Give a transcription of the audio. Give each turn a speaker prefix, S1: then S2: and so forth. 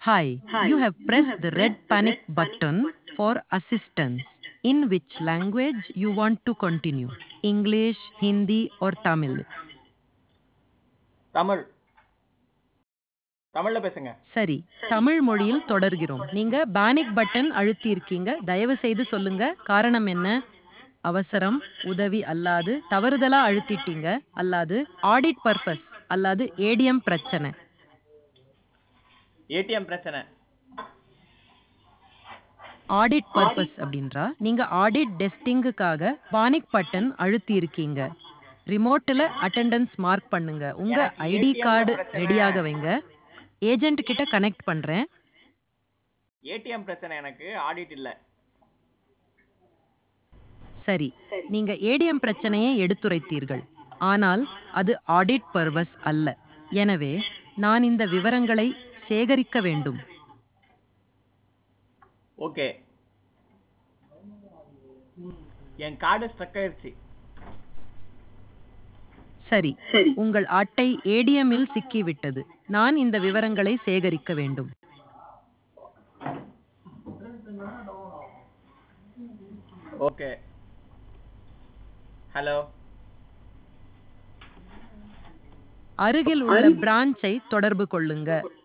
S1: Hi, you have pressed the red panic button for assistance. In which language you want to continue? English, Hindi, or Tamil?
S2: Tamil தமிழ்ல பேசுங்க
S1: சரி தமிழ் மொழியில் தொடர்கிறோம் நீங்க panic button அழுத்தி இருக்கீங்க தயவு செய்து சொல்லுங்க காரணம் என்ன அவசரம் உதவி அல்லாது தவறுதலா அழுத்திட்டீங்க அல்லாது ஆடிட் பர்பஸ் அல்லாது ஏடிஎம் பிரச்சனை
S2: ஏடிஎம் பிரச்சனை
S1: ஆடிட் பர்பஸ் அப்படின்றா நீங்க ஆடிட் டெஸ்டிங்குக்காக பானிக் பட்டன் அழுத்தி இருக்கீங்க ரிமோட்டில் அட்டெண்டன்ஸ் மார்க் பண்ணுங்க உங்க ஐடி கார்டு ரெடியாக வைங்க ஏஜென்ட் கிட்ட கனெக்ட் பண்றேன்
S2: ஏடிஎம் பிரச்சனை எனக்கு ஆடிட் இல்ல
S1: சரி நீங்க ஏடிஎம் பிரச்சனையை எடுத்துரைத்தீர்கள் ஆனால் அது ஆடிட் பர்பஸ் அல்ல எனவே நான் இந்த விவரங்களை சேகரிக்க வேண்டும்
S2: ஓகே என் கார்டு ஸ்ட்ரக் ஆயிடுச்சு
S1: சரி உங்கள் அட்டை ஏடிஎம்மில் சிக்கிவிட்டது நான் இந்த விவரங்களை சேகரிக்க வேண்டும்
S2: ஓகே ஹலோ
S1: அருகில் உள்ள பிரான்ச்சை தொடர்பு கொள்ளுங்க